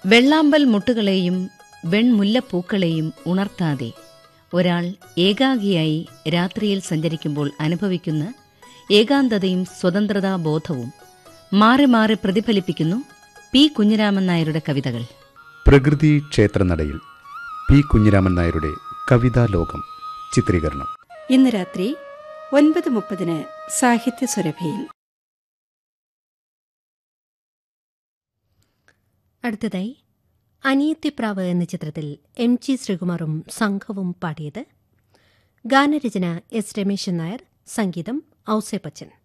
വെള്ളാമ്പൽ മുട്ടുകളെയും വെൺമുല്ലപ്പൂക്കളെയും ഉണർത്താതെ ഒരാൾ ഏകാഗിയായി രാത്രിയിൽ സഞ്ചരിക്കുമ്പോൾ അനുഭവിക്കുന്ന ഏകാന്തതയും സ്വതന്ത്രതാ ബോധവും മാറി മാറി പ്രതിഫലിപ്പിക്കുന്നു പി കുഞ്ഞിരാമൻ നായരുടെ കവിതകൾ പ്രകൃതി ക്ഷേത്രനടയിൽ പി കുഞ്ഞിരാമൻ നായരുടെ കവിതാ ലോകം ചിത്രീകരണം ഇന്ന് രാത്രി ഒൻപത് മുപ്പതിന് സാഹിത്യ സുരഭിയിൽ അടുത്തതായി അനിയത്തിപ്രാവ് എന്ന ചിത്രത്തിൽ എം ജി ശ്രീകുമാറും സംഘവും പാടിയത് ഗാനരചന എസ് രമേശൻ നായർ സംഗീതം ഔസേപ്പച്ചൻ